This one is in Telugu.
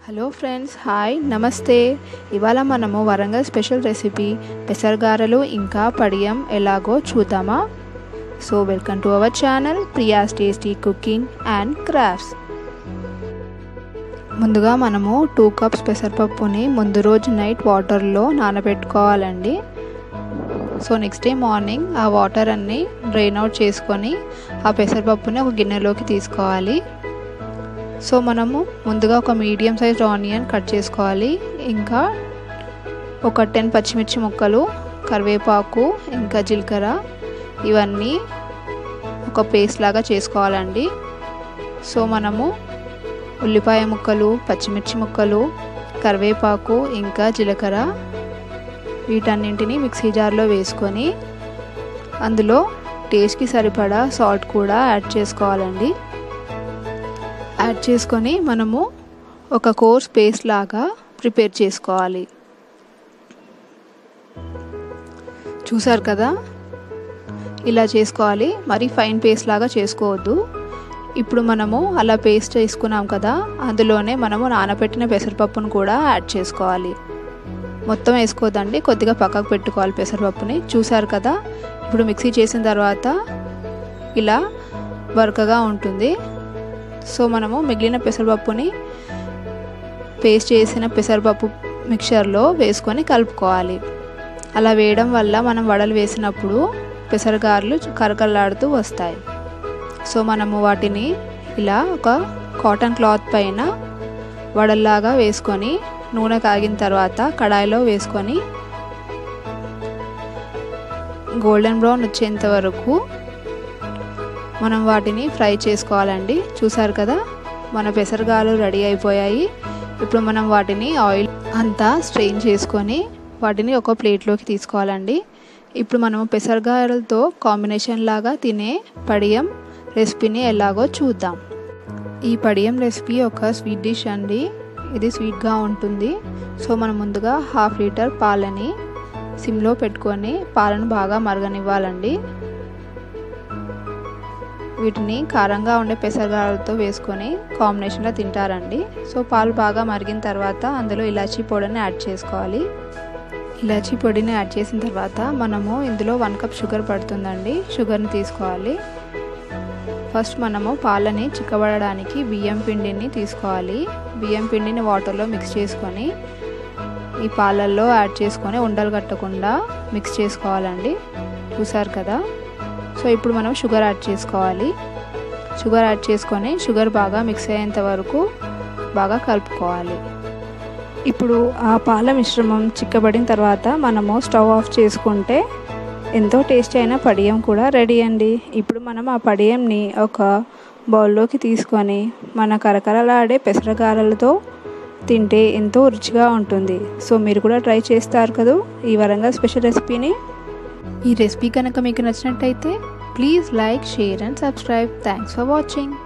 హలో ఫ్రెండ్స్ హాయ్ నమస్తే ఇవాళ మనము వరంగల్ స్పెషల్ రెసిపీ పెసరగారలు ఇంకా పడియం ఎలాగో చూద్దామా so welcome to our channel Priya's tasty cooking and crafts ముందుగా మనము టూ కప్స్ పెసరపప్పుని ముందు రోజు నైట్ వాటర్లో నానబెట్టుకోవాలండి సో నెక్స్ట్ డే మార్నింగ్ ఆ వాటర్ అన్నీ డ్రైన్ అవుట్ చేసుకొని ఆ పెసరపప్పుని ఒక గిన్నెలోకి తీసుకోవాలి సో మనము ముందుగా ఒక మీడియం సైజ్ ఆనియన్ కట్ చేసుకోవాలి ఇంకా ఒక టెన్ పచ్చిమిర్చి ముక్కలు కరివేపాకు ఇంకా జీలకర్ర ఇవన్నీ ఒక పేస్ట్ లాగా చేసుకోవాలండి సో మనము ఉల్లిపాయ ముక్కలు పచ్చిమిర్చి ముక్కలు కరివేపాకు ఇంకా జీలకర్ర వీటన్నింటిని మిక్సీ జార్లో వేసుకొని అందులో టేస్ట్కి సరిపడా సాల్ట్ కూడా యాడ్ చేసుకోవాలండి యాడ్ చేసుకొని మనము ఒక కోర్స్ పేస్ట్ లాగా ప్రిపేర్ చేసుకోవాలి చూసారు కదా ఇలా చేసుకోవాలి మరి ఫైన్ పేస్ట్ లాగా చేసుకోవద్దు ఇప్పుడు మనము అలా పేస్ట్ చేసుకున్నాం కదా అందులోనే మనము నానబెట్టిన పెసరపప్పును కూడా యాడ్ చేసుకోవాలి మొత్తం వేసుకోవద్దండి కొద్దిగా పక్కకు పెట్టుకోవాలి పెసరపప్పుని చూసారు కదా ఇప్పుడు మిక్సీ చేసిన తర్వాత ఇలా బరకగా ఉంటుంది సో మనము మిగిలిన పెసరపప్పుని పేస్ట్ చేసిన పెసరపప్పు మిక్చర్లో వేసుకొని కలుపుకోవాలి అలా వేయడం వల్ల మనం వడలు వేసినప్పుడు పెసరగారులు కరకలాడుతూ వస్తాయి సో మనము వాటిని ఇలా ఒక కాటన్ క్లాత్ పైన వడల్లాగా వేసుకొని నూనె కాగిన తర్వాత కడాయిలో వేసుకొని గోల్డెన్ బ్రౌన్ వచ్చేంత వరకు మనం వాటిని ఫ్రై చేసుకోవాలండి చూసారు కదా మన పెసరగాలు రెడీ అయిపోయాయి ఇప్పుడు మనం వాటిని ఆయిల్ అంతా స్ట్రెయిన్ చేసుకొని వాటిని ఒక ప్లేట్లోకి తీసుకోవాలండి ఇప్పుడు మనము పెసరగాయలతో కాంబినేషన్ లాగా తినే పడియం రెసిపీని ఎలాగో చూద్దాం ఈ పడియం రెసిపీ ఒక స్వీట్ డిష్ అండి ఇది స్వీట్గా ఉంటుంది సో మనం ముందుగా హాఫ్ లీటర్ పాలని సిమ్లో పెట్టుకొని పాలను బాగా మరగనివ్వాలండి వీటిని కారంగా ఉండే పెసరగాలతో వేసుకొని కాంబినేషన్లో తింటారండి సో పాలు బాగా మరిగిన తర్వాత అందులో ఇలాచీ పొడిని యాడ్ చేసుకోవాలి ఇలాచీ పొడిని యాడ్ చేసిన తర్వాత మనము ఇందులో వన్ కప్ షుగర్ పడుతుందండి షుగర్ని తీసుకోవాలి ఫస్ట్ మనము పాలని చిక్కబడడానికి బియ్యం పిండిని తీసుకోవాలి బియ్యం పిండిని వాటర్లో మిక్స్ చేసుకొని ఈ పాలల్లో యాడ్ చేసుకొని ఉండలు కట్టకుండా మిక్స్ చేసుకోవాలండి చూసారు కదా సో ఇప్పుడు మనం షుగర్ యాడ్ చేసుకోవాలి షుగర్ యాడ్ చేసుకొని షుగర్ బాగా మిక్స్ అయ్యేంత వరకు బాగా కలుపుకోవాలి ఇప్పుడు ఆ పాల మిశ్రమం చిక్కబడిన తర్వాత మనము స్టవ్ ఆఫ్ చేసుకుంటే ఎంతో టేస్టీ అయిన పడియం కూడా రెడీ అండి ఇప్పుడు మనం ఆ పడియంని ఒక బౌల్లోకి తీసుకొని మన కరకరలాడే పెసరగారలతో తింటే ఎంతో రుచిగా ఉంటుంది సో మీరు కూడా ట్రై చేస్తారు కదా ఈ వరంగల్ స్పెషల్ రెసిపీని ఈ రెసిపీ కనుక మీకు నచ్చినట్టయితే please like share and subscribe thanks for watching